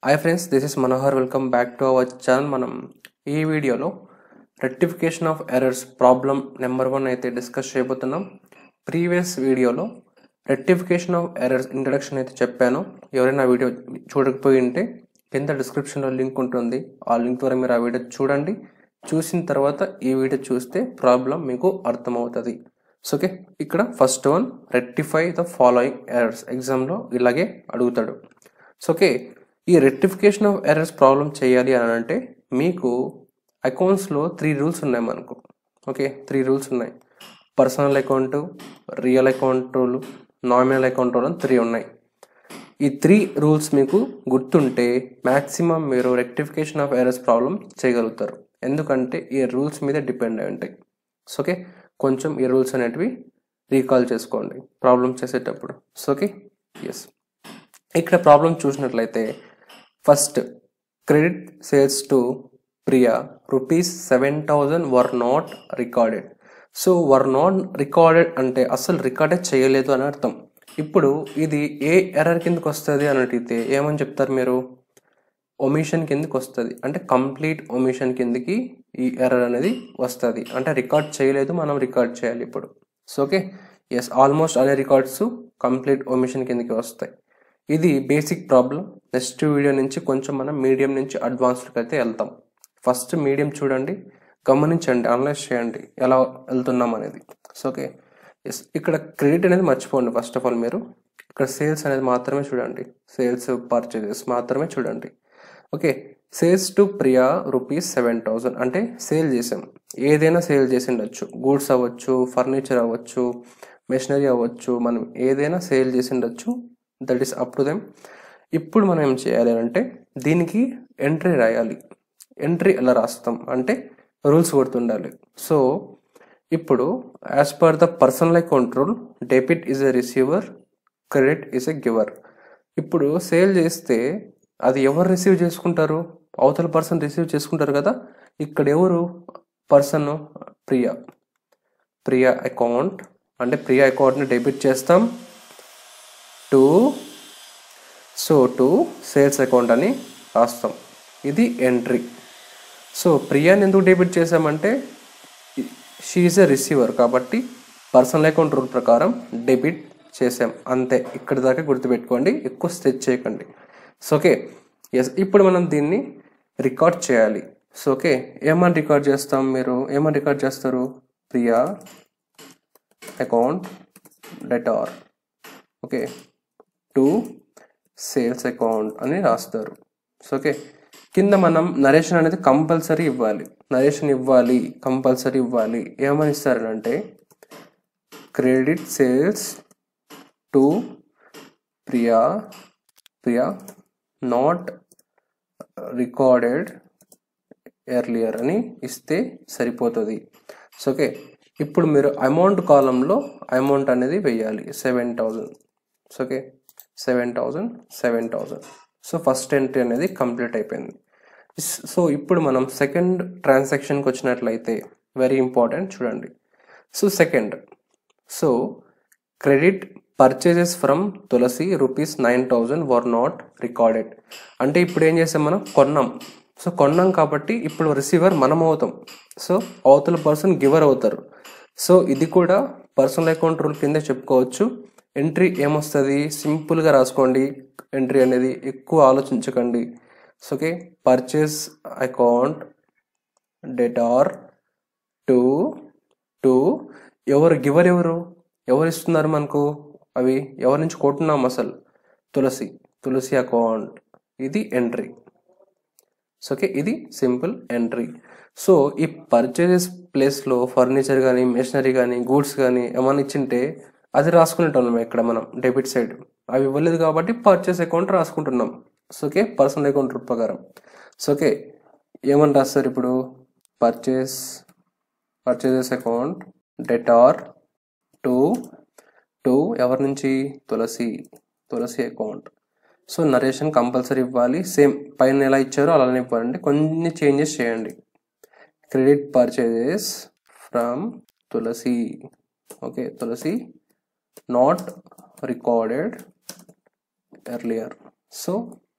hi friends this is Manohar welcome back to our channel మనం ఈ వీడియోలో rectification of errors problem number one అయితే discuss చేయబోతున్నాం previous వీడియోలో రెక్టిఫికేషన్ ఆఫ్ ఎర్రర్స్ ఇంట్రడక్షన్ అయితే చెప్పాను ఎవరైనా ఆ వీడియో చూడకపోయి ఉంటే కింద డిస్క్రిప్షన్లో లింక్ ఉంటుంది ఆ లింక్ ద్వారా మీరు ఆ వీడియో చూడండి చూసిన తర్వాత ఈ వీడియో చూస్తే ప్రాబ్లం మీకు అర్థమవుతుంది సో ఓకే ఇక్కడ first one rectify the following errors ఎగ్జామ్లో ఇలాగే అడుగుతాడు సో ఓకే ఈ రెక్టిఫికేషన్ ఆఫ్ ఎర్రర్స్ ప్రాబ్లం చేయాలి అని అంటే మీకు అకౌంట్స్లో త్రీ రూల్స్ ఉన్నాయి మనకు ఓకే త్రీ రూల్స్ ఉన్నాయి personal account real account rule nominal account rule అని త్రీ ఉన్నాయి ఈ త్రీ రూల్స్ మీకు గుర్తుంటే మ్యాక్సిమం మీరు రెక్టిఫికేషన్ ఆఫ్ ఎర్రర్స్ ప్రాబ్లం చేయగలుగుతారు ఎందుకంటే ఈ రూల్స్ మీద డిపెండ్ అయి ఉంటాయి సో ఓకే కొంచెం ఈ రూల్స్ అనేటివి రీకాల్ చేసుకోండి ప్రాబ్లం చేసేటప్పుడు సో ఓకే ఎస్ ఇక్కడ ప్రాబ్లం చూసినట్లయితే first credit sales to Priya rupees seven thousand were not recorded so were not recorded అంటే అసలు రికార్డే చేయలేదు అని అర్థం ఇప్పుడు ఇది ఏ ఎర్రర్ కిందకి వస్తుంది అని అడిగితే ఏమని చెప్తారు మీరు ఒమిషన్ కిందకి వస్తుంది అంటే కంప్లీట్ ఒమిషన్ కిందకి ఈ ఎర్రర్ అనేది వస్తుంది అంటే రికార్డ్ చేయలేదు మనం రికార్డ్ చేయాలి ఇప్పుడు సో ఓకే ఎస్ ఆల్మోస్ట్ అనే రికార్డ్స్ కంప్లీట్ ఒమిషన్ కిందకి వస్తాయి ఇది బేసిక్ ప్రాబ్లం నెక్స్ట్ వీడియో నుంచి కొంచెం మనం మీడియం నుంచి అడ్వాన్స్డ్కి అయితే వెళ్తాం ఫస్ట్ మీడియం చూడండి గమనించండి అనలైజ్ చేయండి ఎలా వెళ్తున్నాం అనేది సో ఓకే ఎస్ ఇక్కడ క్రెడిట్ అనేది మర్చిపోండి ఫస్ట్ ఆఫ్ ఆల్ మీరు ఇక్కడ సేల్స్ అనేది మాత్రమే చూడండి సేల్స్ పర్చేజెస్ మాత్రమే చూడండి okay sales to Priya rupees seven thousand అంటే సేల్ చేసాం ఏదైనా సేల్ చేసి ఉండొచ్చు గూడ్స్ అవ్వచ్చు ఫర్నిచర్ అవ్వచ్చు మెషినరీ అవ్వచ్చు మనం ఏదైనా సేల్ చేసి ఉండొచ్చు that is up to them ఇప్పుడు మనం ఏం చేయాలి అంటే దీనికి ఎంట్రీ రాయాలి ఎంట్రీ ఎలా రాస్తాం అంటే రూల్స్ కొడుతుండాలి సో ఇప్పుడు as per the personal control debit is a receiver credit is a giver ఇప్పుడు సేల్ చేస్తే అది ఎవరు రిసీవ్ చేసుకుంటారు అవతల పర్సన్ రిసీవ్ చేసుకుంటారు కదా ఇక్కడ ఎవరు పర్సన్ ప్రియా ప్రియా అకౌంట్ అంటే ప్రియా అకౌంట్ని డెబిట్ చేస్తాం to so to sales account అని రాస్తాం ఇది ఎంట్రీ సో ప్రియాని ఎందుకు డెబిట్ చేసామంటే షీ ఈజ్ ఎ రిసీవర్ కాబట్టి పర్సనల్ అకౌంట్ రూల్ ప్రకారం డెబిట్ చేసాం అంతే ఇక్కడ దాకా గుర్తుపెట్టుకోండి ఎక్కువ స్ట్రెచ్ చేయకండి సో ఓకే ఎస్ ఇప్పుడు మనం దీన్ని రికార్డ్ చేయాలి సో ఓకే ఏమని రికార్డ్ చేస్తాం మీరు ఏమని రికార్డ్ చేస్తారు Priya account debtor okay to sales account అని రాస్తారు సో ఓకే కింద మనం నరేషన్ అనేది కంపల్సరీ ఇవ్వాలి నరేషన్ ఇవ్వాలి కంపల్సరీ ఇవ్వాలి ఏమని ఇస్తారంటే credit sales to Priya Priya not recorded earlier అని ఇస్తే సరిపోతుంది సో ఓకే ఇప్పుడు మీరు అమౌంట్ కాలంలో అమౌంట్ అనేది వెయ్యాలి seven thousand so okay seven thousand seven thousand so first entry అనేది కంప్లీట్ అయిపోయింది సో ఇప్పుడు మనం సెకండ్ ట్రాన్సాక్షన్కి వచ్చినట్లయితే వెరీ ఇంపార్టెంట్ చూడండి so second so credit purchases from Tulasi rupees nine thousand were not recorded అంటే ఇప్పుడు ఏం చేసాం మనం కొన్నాం సో కొన్నాం కాబట్టి ఇప్పుడు రిసీవర్ మనం అవుతాం సో అవతల పర్సన్ గివర్ అవుతారు సో ఇది కూడా పర్సనల్ అకౌంట్ రూల్ కింద చెప్పుకోవచ్చు ఎంట్రీ ఏమొస్తుంది సింపుల్గా రాసుకోండి ఎంట్రీ అనేది ఎక్కువ ఆలోచించకండి so okay purchase account debtor to to ఎవరు గివర్ ఎవరు ఎవరు ఇస్తున్నారు మనకు అవి ఎవరి నుంచి కొట్టున్నాం అసలు తులసి తులసి అకౌంట్ ఇది ఎంట్రీ సో ఓకే ఇది సింపుల్ ఎంట్రీ సో ఈ పర్చేజెస్ ప్లేస్లో ఫర్నిచర్ కానీ మెషినరీ కానీ గూడ్స్ కానీ ఏమైనా ఇచ్చింటే అది రాసుకునేటోళ్ళం ఇక్కడ మనం డెబిట్ సైడ్ అవి ఇవ్వలేదు కాబట్టి పర్చేస్ అకౌంట్ రాసుకుంటున్నాం సో ఓకే పర్సనల్ అకౌంట్ ప్రకారం సో ఓకే ఏమని రాస్తారు ఇప్పుడు purchase purchases account debtor to to ఎవరి నుంచి Tulasi Tulasi account so narration compulsory ఇవ్వాలి సేమ్ పైన ఎలా ఇచ్చారో అలానే ఇవ్వాలండి కొన్ని చేంజెస్ చేయండి credit purchases from Tulasi okay Tulasi not recorded earlier so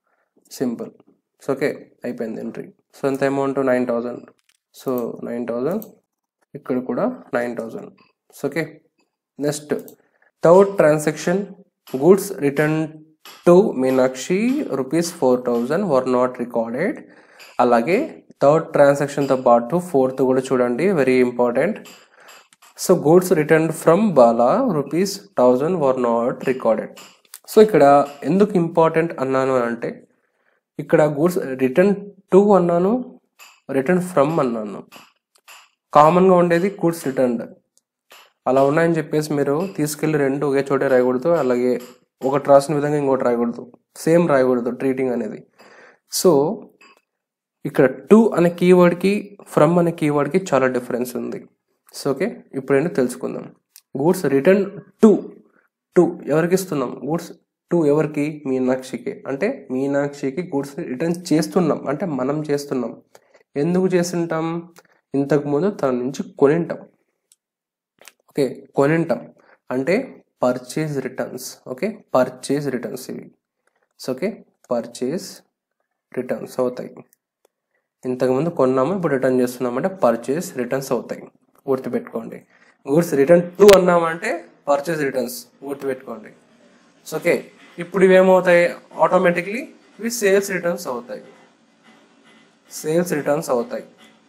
simple so okay అయిపోయింది ఎంట్రీ సో ఎంత amount nine thousand so nine thousand ఇక్కడ కూడా nine thousand so okay next third transaction goods return to Meenakshi rupees four thousand were not recorded అలాగే third ట్రాన్సాక్షన్తో పాటు fourth కూడా చూడండి very important so goods return from Bala rupees thousand were not recorded so ఇక్కడ ఎందుకు important అన్నాను అని అంటే ఇక్కడ గూడ్స్ రిటర్న్ టు అన్నాను రిటర్న్ ఫ్రమ్ అన్నాను కామన్గా ఉండేది గూడ్స్ రిటర్న్ అలా ఉన్నాయని చెప్పేసి మీరు తీసుకెళ్లి రెండు ఒకే చోటే రాయకూడదు అలాగే ఒకటి రాసిన విధంగా ఇంకోటి రాయకూడదు సేమ్ రాయకూడదు ట్రీటింగ్ అనేది సో ఇక్కడ టు అనే కీవర్డ్కి ఫ్రమ్ అనే కీవర్డ్కి చాలా డిఫరెన్స్ ఉంది సో ఓకే ఇప్పుడేంటో తెలుసుకుందాం గూడ్స్ రిటర్న్ టు టు ఎవరికి ఇస్తున్నాం గూడ్స్ టు ఎవరికి మీనాక్షికి అంటే మీనాక్షికి గూడ్స్ రిటర్న్ చేస్తున్నాం అంటే మనం చేస్తున్నాం ఎందుకు చేస్తుంటాం ఇంతకుముందు తన నుంచి కొనింటాం ఓకే కొనింటాం అంటే purchase returns okay purchase returns ఇవి సో ఓకే పర్చేజ్ రిటర్న్స్ అవుతాయి ఇంతకుముందు కొన్నాము ఇప్పుడు రిటర్న్ చేస్తున్నామంటే పర్చేస్ రిటర్న్స్ అవుతాయి గుర్తుపెట్టుకోండి గూడ్స్ రిటర్న్ టు అన్నామంటే పర్చేస్ రిటర్న్స్ గుర్తుపెట్టుకోండి సో ఓకే ఇప్పుడు ఇవేమవుతాయి ఆటోమేటిక్లీ ఇవి సేల్స్ రిటర్న్స్ అవుతాయి సేల్స్ రిటర్న్స్ అవుతాయి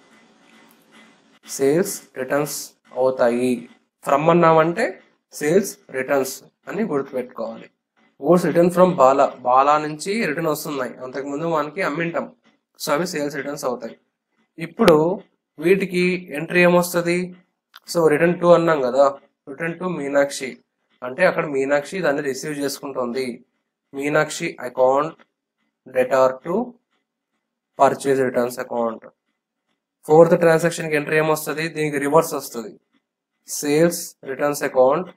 సేల్స్ రిటర్న్స్ అవుతాయి ఫ్రమ్ అన్నామంటే సేల్స్ రిటర్న్స్ అని గుర్తుపెట్టుకోవాలి goods return from Bala Bala నుంచి రిటర్న్ వస్తున్నాయి అంతకుముందు మనకి అమ్మింటాం సో అవి సేల్స్ రిటర్న్స్ అవుతాయి ఇప్పుడు వీటికి ఎంట్రీ ఏమొస్తుంది సో రిటర్న్ టు అన్నాం కదా రిటర్న్ టు మీనాక్షి అంటే అక్కడ మీనాక్షి దాన్ని రిసీవ్ చేసుకుంటుంది Meenakshi account debtor to purchase returns account fourth ట్రాన్సాక్షన్కి ఎంట్రీ ఏమొస్తుంది దీనికి రివర్స్ వస్తుంది sales returns account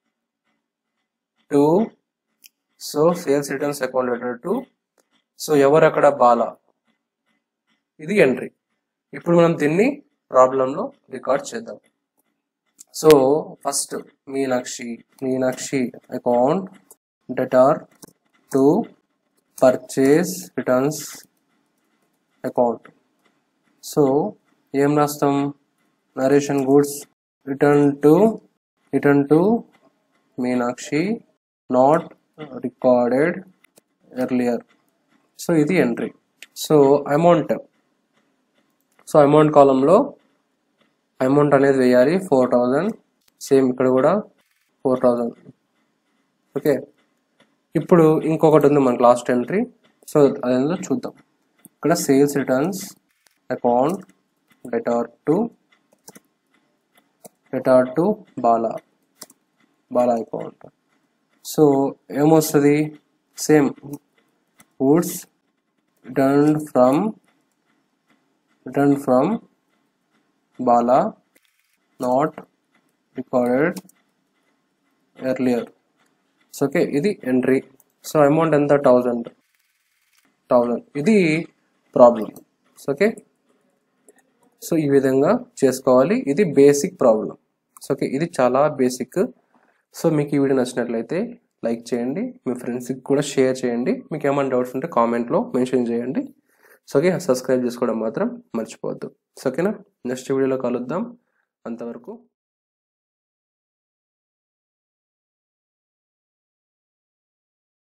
to so sales returns account letter to so ఎవరు అక్కడ బాల ఇది ఎంట్రీ ఇప్పుడు మనం దీన్ని ప్రాబ్లంలో రికార్డ్ చేద్దాం so first Meenakshi Meenakshi account debtor to purchase returns account so ఏం రాస్తాం narration goods return to return to Meenakshi not recorded earlier so ఇది entry so amount so amount కాలంలో అమౌంట్ అనేది వేయాలి ఫోర్ థౌజండ్ సేమ్ ఇక్కడ కూడా ఫోర్ థౌజండ్ ఓకే ఇప్పుడు ఇంకొకటి ఉంది మనకు లాస్ట్ ఎంట్రీ సో అదేందో చూద్దాం ఇక్కడ sales returns account debtor to debtor to Bala Bala account so ఏమొస్తుంది same goods return from return from Bala not recorded earlier so okay ఇది ఎంట్రీ సో అమౌంట్ ఎంత థౌజండ్ థౌజండ్ ఇది ప్రాబ్లం సో ఓకే సో ఈ విధంగా చేసుకోవాలి ఇది బేసిక్ ప్రాబ్లం సో ఓకే ఇది చాలా బేసిక్ సో మీకు ఈ వీడియో నచ్చినట్లయితే లైక్ చేయండి మీ ఫ్రెండ్స్కి కూడా షేర్ చేయండి మీకు ఏమైనా డౌట్స్ ఉంటే కామెంట్లో మెన్షన్ చేయండి సో ఓకే సబ్స్క్రైబ్ చేసుకోవడం మాత్రం మర్చిపోవద్దు సో ఓకేనా నెక్స్ట్ వీడియోలో కలుద్దాం అంతవరకు